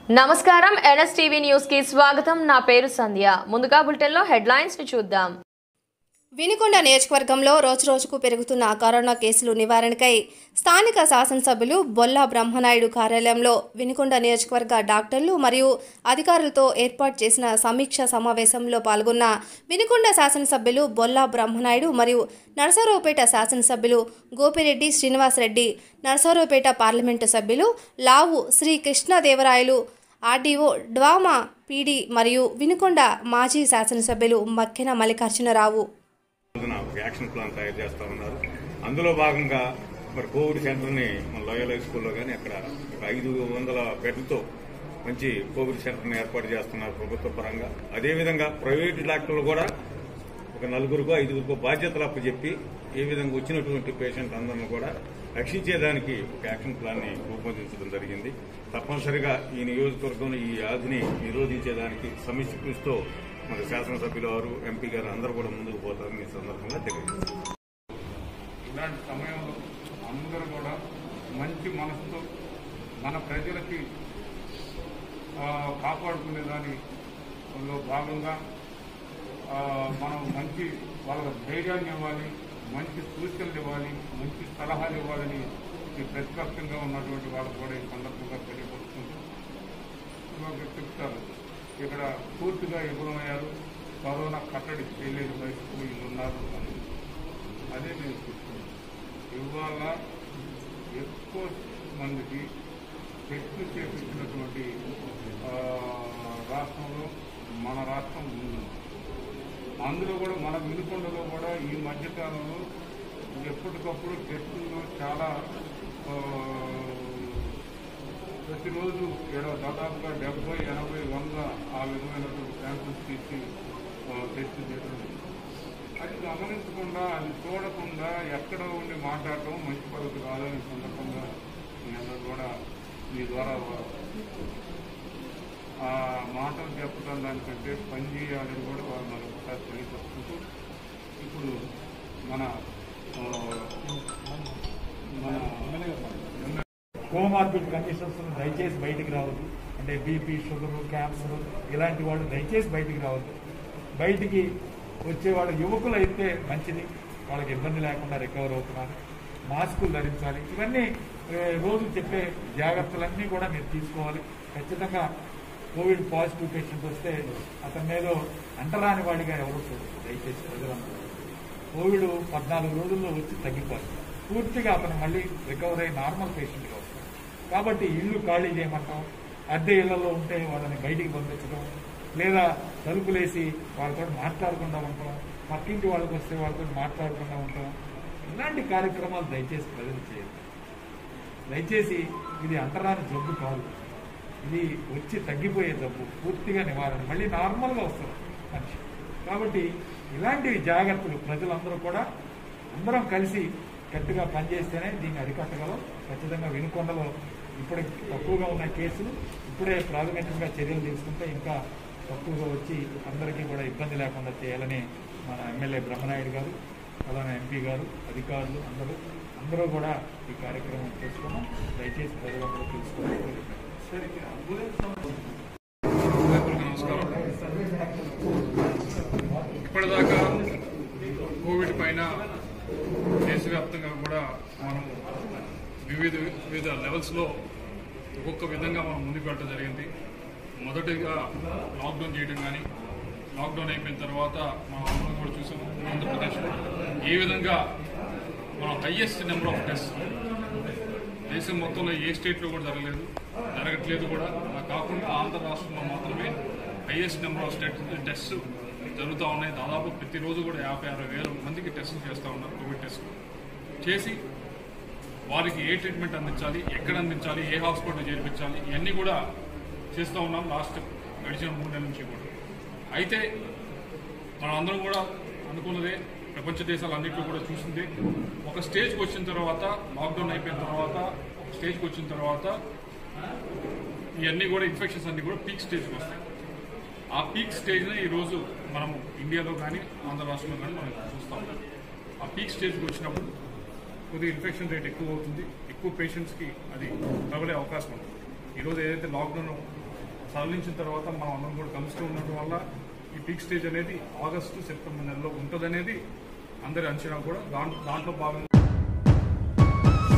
నమస్కారం NSTV news కి స్వాగతం నా పేరు సంధ్య ముందుగా బులెటిన్ లో హెడ్లైన్స్ ని చూద్దాం వినుకొండ నియోజకవర్గంలో రోజురోజుకు పెరుగుతున్న కరోనా కేసులు నివారణకై స్థానిక శాసనసభ్యులు బొల్లా బ్రహ్మనాయుడు కార్యాలయంలో వినుకొండ నియోజకవర్గ డాక్టర్లు మరియు అధికారులతో ఏర్పాటు చేసిన సమీక్ష సమావేశంలో పాల్గొన్న వినుకొండ శాసనసభ్యులు బొల్లా బ్రహ్మనాయుడు మరియు నరసరావుపేట శాసనసభ్యులు గోపిరెడ్డి శ్రీనివాసరెడ్డి నరసరావుపేట పార్లమెంటు సభ్యులు Lavu Sri Krishnadevarayalu RDO DWAMA PD మరియు వినుకొండ మాజీ శాసనసభ్యులు మక్కెన మల్లికార్జునరావు రోజున ఒక యాక్షన్ ప్లాన్ తయారు చేస్తా ఉన్నారు అందులో భాగంగా మరి కోవిడ్ సెంటర్ని మన లోయల్ హై స్కూల్లో కానీ అక్కడ ఒక ఐదు వందల బెడ్లతో మంచి కోవిడ్ సెంటర్ని ఏర్పాటు చేస్తున్నారు ప్రభుత్వ పరంగా అదేవిధంగా ప్రైవేట్ డాక్టర్లు కూడా ఒక నలుగురికో ఐదుగురికో బాధ్యతలు అప్పచెప్పి ఏ విధంగా వచ్చినటువంటి పేషెంట్ అందరిని కూడా రక్షించేదానికి ఒక యాక్షన్ ప్లాన్ ని రూపొందించడం జరిగింది తప్పనిసరిగా ఈ నియోజకవర్గంలో ఈ వ్యాధిని నిరోధించేదానికి సమిష్టి కృషితో మన శాసనసభ్యులు వారు ఎంపీ గారు అందరూ కూడా ముందుకు పోతారని ఈ సందర్భంగా తెలియజేస్తారు ఇలాంటి సమయంలో అందరూ కూడా మంచి మనసుతో మన ప్రజలకి ఆ, కాపాడుకునే దానిలో భాగంగా ఆ, మనం మంచి వాళ్ళకి ధైర్యాన్ని ఇవ్వాలి మంచి సూచనలు ఇవ్వాలి మంచి సలహాలు ఇవ్వాలని ఈ ప్రతిపక్షంగా ఉన్నటువంటి వాళ్ళకు కూడా ఈ సందర్భంగా తెలియపరుస్తుంది ఇవాళ చెప్తారు ఇక్కడ పూర్తిగా విఫలమయ్యారు కరోనా కట్టడి చేయలేని పరిస్థితులు వీళ్ళు ఉన్నారు అని అదే నేను చెప్తున్నాను ఇవాళ ఎక్కువ మందికి టెస్టులు చేపించినటువంటి ఆ, రాష్ట్రంలో మన రాష్ట్రం ఉంది అందులో కూడా మన వినుకొండలో కూడా ఈ మధ్యకాలంలో ఎప్పటికప్పుడు టెస్టులు చాలా ఆ, ప్రతిరోజు ఏడో దాదాపుగా డెబ్బై ఎనభై వంద ఆ విధమైనటువంటి శాంపిల్స్ తీసి ఆ, టెస్ట్ చేయడం అది గమనించకుండా అది చూడకుండా ఎక్కడ ఉండి మాట్లాడటం మంచి పద్ధతి కాదని ఈ సందర్భంగా మీ అందరూ కూడా మీ ద్వారా ఆ మాటలు చెప్పడం దానికంటే పని చేయాలని కూడా వాళ్ళు మరొకసారి తెలియపరుచుకుంటూ ఇప్పుడు మన ఆ, మన ఎమ్మెల్యే కోమార్బిడ్ కండిషన్స్ దయచేసి బయటికి రావద్దు అంటే బీపీ షుగర్ క్యాన్సర్ ఇలాంటి వాళ్ళు దయచేసి బయటికి రావద్దు బయటికి వచ్చేవాళ్ళు యువకులు అయితే మంచిది వాళ్ళకి ఇబ్బంది లేకుండా రికవర్ అవుతున్నారు మాస్కులు ధరించాలి ఇవన్నీ ఏ, రోజు చెప్పే జాగ్రత్తలన్నీ కూడా మీరు తీసుకోవాలి ఖచ్చితంగా కోవిడ్ పాజిటివ్ పేషెంట్ వస్తే అతని మీద అంటరాని వాడిగా ఎవరు చూడదు దయచేసి ప్రజలందరూ కోవిడ్ పద్నాలుగు రోజుల్లో వచ్చి తగ్గిపోతుంది పూర్తిగా అతను మళ్ళీ రికవర్ అయ్యి నార్మల్ పేషెంట్గా వస్తాడు కాబట్టి ఇల్లు ఖాళీ చేయమంటాం అద్దె ఇళ్లలో ఉంటే వాళ్ళని బయటికి పంపించడం లేదా తలుపులేసి వాళ్ళతో మాట్లాడకుండా ఉంటాం పక్కింటి వాళ్ళకి వస్తే వాళ్ళతో మాట్లాడకుండా ఉంటాం ఇలాంటి కార్యక్రమాలు దయచేసి ప్రజలు చేయాలి దయచేసి ఇది అంటరాని జబ్బు కాదు ఇది వచ్చి తగ్గిపోయే జబ్బు పూర్తిగా నివారణ మళ్ళీ నార్మల్గా వస్తారు మనిషి కాబట్టి ఇలాంటి జాగ్రత్తలు ప్రజలందరూ కూడా అందరం కలిసి గట్టిగా పనిచేస్తేనే దీన్ని అరికట్టగలం ఖచ్చితంగా వినుకొండలో ఇప్పుడే తక్కువగా ఉన్న కేసులు ఇప్పుడే ప్రాథమికంగా చర్యలు తీసుకుంటే ఇంకా తక్కువగా వచ్చి అందరికీ కూడా ఇబ్బంది లేకుండా చేయాలని మన ఎమ్మెల్యే బ్రహ్మనాయుడు గారు అలానే ఎంపీ గారు అధికారులు అందరూ అందరూ కూడా ఈ కార్యక్రమం చేసుకున్నాం దయచేసి ప్రజలందరూ తెలుసుకోవాలి నమస్కారం ఇప్పటిదాకా కోవిడ్ పైన దేశవ్యాప్తంగా కూడా మనం వివిధ వివిధ లెవెల్స్లో ఒక్కొక్క విధంగా మనం ముందుకు వెళ్ళడం జరిగింది మొదటిగా లాక్డౌన్ చేయడం కానీ లాక్డౌన్ అయిపోయిన తర్వాత మనం అందరం కూడా చూసాం ఆంధ్రప్రదేశ్లో ఏ విధంగా మనం హయ్యెస్ట్ నెంబర్ ఆఫ్ టెస్ట్ దేశం మొత్తంలో ఏ స్టేట్లో కూడా జరగలేదు జరగట్లేదు కూడా అలా కాకుండా ఆంధ్ర రాష్ట్రంలో మాత్రమే highest number of state test జరుగుతూ ఉన్నాయి దాదాపు ప్రతిరోజు కూడా యాభై అరవై వేల మందికి టెస్టులు చేస్తూ ఉన్నారు కోవిడ్ టెస్టులు చేసి వారికి ఏ ట్రీట్మెంట్ అందించాలి ఎక్కడ అందించాలి ఏ హాస్పిటల్ చేర్పించాలి ఇవన్నీ కూడా చేస్తూ ఉన్నాం లాస్ట్ గడిచిన మూడు నెలల నుంచి కూడా అయితే మనం అందరం కూడా అనుకున్నదే ప్రపంచ దేశాలన్నింటిలో కూడా చూసింది ఒక స్టేజ్కి వచ్చిన తర్వాత లాక్డౌన్ అయిపోయిన తర్వాత ఒక స్టేజ్కి వచ్చిన తర్వాత ఇవన్నీ కూడా ఇన్ఫెక్షన్స్ అన్ని కూడా పీక్ స్టేజ్కి వస్తాయి ఆ పీక్ స్టేజ్ని ఈరోజు మనం ఇండియాలో కానీ ఆంధ్ర రాష్ట్రంలో కానీ మనం చూస్తూ ఉన్నాం ఆ పీక్ స్టేజ్కి వచ్చినప్పుడు కొద్దిగా ఇన్ఫెక్షన్ రేట్ ఎక్కువ అవుతుంది ఎక్కువ పేషెంట్స్కి అది తగలే అవకాశం ఉంది ఈరోజు ఏదైతే లాక్డౌన్ సరళించిన తర్వాత మనం అందరం కూడా కలుస్తూ ఉండడం వల్ల ఈ పీక్ స్టేజ్ అనేది ఆగస్టు సెప్టెంబర్ నెలలో ఉంటుందనేది అందరి అంచనా కూడా దాంట్లో దాంట్లో భాగంగా